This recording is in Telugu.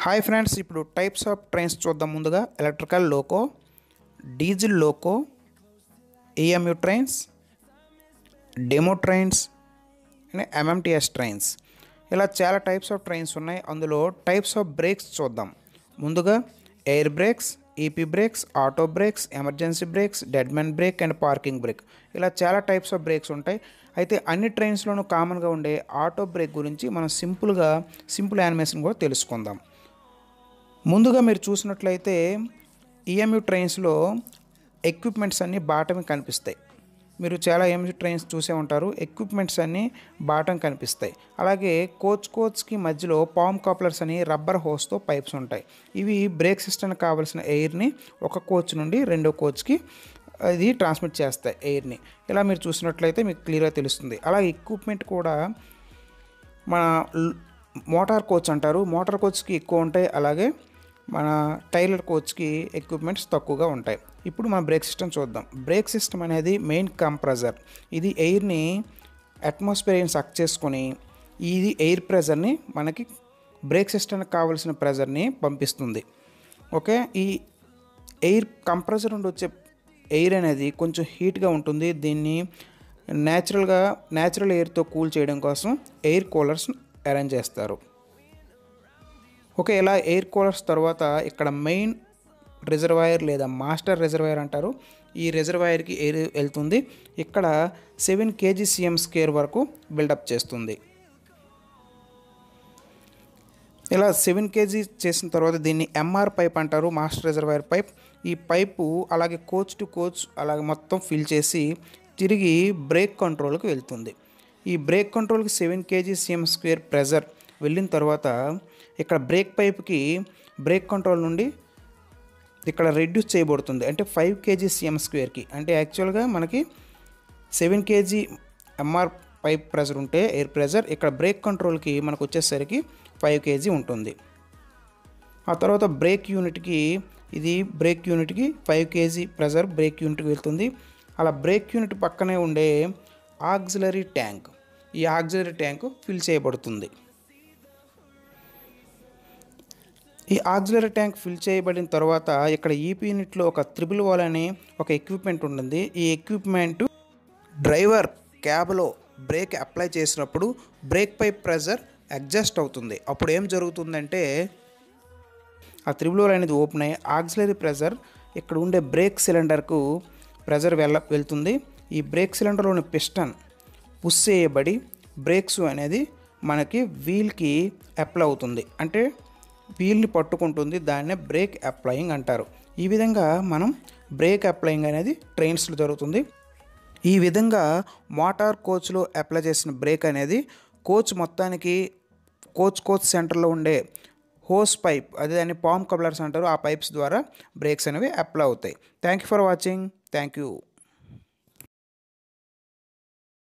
హాయ్ ఫ్రెండ్స్ ఇప్పుడు టైప్స్ ఆఫ్ ట్రైన్స్ చూద్దాం ముందుగా electrical loco diesel loco EMU trains demo trains and MMTS trains ఇలా చాలా టైప్స్ ఆఫ్ ట్రైన్స్ ఉన్నాయి అందులో టైప్స్ ఆఫ్ బ్రేక్స్ చూద్దాం ముందుగా air brakes EP brakes auto brakes emergency brakes deadman brake and parking brake ఇలా చాలా టైప్స్ ఆఫ్ బ్రేక్స్ ఉంటాయి అయితే అన్ని ట్రైన్స్లోనూ కామన్గా ఉండే ఆటో బ్రేక్ గురించి మనం సింపుల్గా సింపుల్ యానిమేషన్ కూడా తెలుసుకుందాం ముందుగా మీరు చూసినట్లయితే ఈఎంయు ట్రైన్స్లో ఎక్విప్మెంట్స్ అన్నీ బాటమి కనిపిస్తాయి మీరు చాలా ఎంజీ ట్రైన్స్ చూసే ఉంటారు ఎక్విప్మెంట్స్ అన్నీ బాటం కనిపిస్తాయి అలాగే కోచ్ కోచ్కి మధ్యలో పామ్ కాప్లర్స్ అని రబ్బర్ హోస్తో పైప్స్ ఉంటాయి ఇవి బ్రేక్ సిస్టమ్కి కావాల్సిన ఎయిర్ని ఒక కోచ్ నుండి రెండో కోచ్కి అది ట్రాన్స్మిట్ చేస్తాయి ఎయిర్ని ఇలా మీరు చూసినట్లయితే మీకు క్లియర్గా తెలుస్తుంది అలాగే ఎక్విప్మెంట్ కూడా మన ల్- మోటార్ కోచ్ అంటారు మోటార్ కోచ్కి ఎక్కువ ఉంటాయి అలాగే మన టైలర్ కోచ్కి ఎక్విప్మెంట్స్ తక్కువగా ఉంటాయి ఇప్పుడు మన బ్రేక్ సిస్టమ్ చూద్దాం బ్రేక్ సిస్టమ్ అనేది మెయిన్ కంప్రెసర్ ఇది ఎయిర్ని అట్మాస్ఫియర్ని సక్ చేసుకొని ఇది ఎయిర్ ప్రెజర్ని మనకి బ్రేక్ సిస్టమ్కి కావాల్సిన ప్రెజర్ని పంపిస్తుంది ఓకే ఈ ఎయిర్ కంప్రెసర్ నుండి వచ్చే ఎయిర్ అనేది కొంచెం హీట్గా ఉంటుంది దీన్ని న్యాచురల్గా న్యాచురల్ ఎయిర్తో కూల్ చేయడం కోసం ఎయిర్ కూలర్స్ అరేంజ్ చేస్తారు ఓకే ఇలా ఎయిర్ కూలర్స్ తర్వాత ఇక్కడ మెయిన్ రిజర్వాయర్ లేదా మాస్టర్ రిజర్వాయర్ అంటారు ఈ రిజర్వాయర్కి ఎయిర్ వెళ్తుంది ఇక్కడ సెవెన్ కేజీ సిఎం స్కేర్ వరకు బిల్డప్ చేస్తుంది ఇలా సెవెన్ కేజీ చేసిన తర్వాత దీన్ని ఎంఆర్ పైప్ అంటారు మాస్టర్ రిజర్వాయర్ పైప్ ఈ పైపు అలాగే కోచ్ టు కోచ్ అలాగే మొత్తం ఫిల్ చేసి తిరిగి బ్రేక్ కంట్రోల్కి వెళ్తుంది ఈ బ్రేక్ కంట్రోల్కి seven KG CM square pressure వెళ్ళిన తర్వాత ఇక్కడ బ్రేక్ పైప్కి బ్రేక్ కంట్రోల్ నుండి ఇక్కడ రెడ్యూస్ చేయబడుతుంది అంటే ఫైవ్ కేజీ సిఎం స్క్వేర్కి అంటే యాక్చువల్గా మనకి seven KG MR pipe pressure ఉంటే ఎయిర్ ప్రెజర్ ఇక్కడ బ్రేక్ కంట్రోల్కి మనకు వచ్చేసరికి ఫైవ్ కేజీ ఉంటుంది ఆ తర్వాత బ్రేక్ యూనిట్కి ఇది బ్రేక్ యూనిట్కి ఫైవ్ కేజీ ప్రెజర్ బ్రేక్ యూనిట్కి వెళ్తుంది అలా బ్రేక్ యూనిట్ పక్కనే ఉండే ఆక్సిలరీ ట్యాంక్ ఈ ఆక్సిలరీ ట్యాంక్ ఫిల్ చేయబడుతుంది ఈ ఆక్సిలరీ ట్యాంక్ ఫిల్ చేయబడిన తర్వాత ఇక్కడ ఈపీ యూనిట్లో ఒక త్రిబుల్ వాల్ అనే ఒక ఎక్విప్మెంట్ ఉంటుంది ఈ ఎక్విప్మెంట్ డ్రైవర్ క్యాబ్లో బ్రేక్ అప్లై చేసినప్పుడు బ్రేక్ పైప్ ప్రెజర్ అడ్జస్ట్ అవుతుంది అప్పుడు ఏం జరుగుతుందంటే ఆ త్రిబుల్ వాల్ అనేది ఓపెన్ అయ్యి ఆక్సిలరీ ప్రెజర్ ఇక్కడ ఉండే బ్రేక్ సిలిండర్కు ప్రెజర్ వెళ్ళ వెళ్తుంది ఈ బ్రేక్ సిలిండర్లోని పిస్టన్ పుష్ చేయబడి బ్రేక్స్ అనేది మనకి వీల్కి అప్లై అవుతుంది అంటే వీల్ని పట్టుకుంటుంది దాన్నే బ్రేక్ అప్లయింగ్ అంటారు ఈ విధంగా మనం బ్రేక్ అప్లయింగ్ అనేది ట్రైన్స్లో జరుగుతుంది ఈ విధంగా మోటార్ కోచ్లో అప్లై చేసిన బ్రేక్ అనేది కోచ్ మొత్తానికి కోచ్ కోచ్ సెంటర్లో ఉండే హోస్ పైప్ అదే దాన్ని పామ్ కబ్లర్స్ అంటారు ఆ పైప్స్ ద్వారా బ్రేక్స్ అనేవి అప్లై అవుతాయి thank you for watching thank you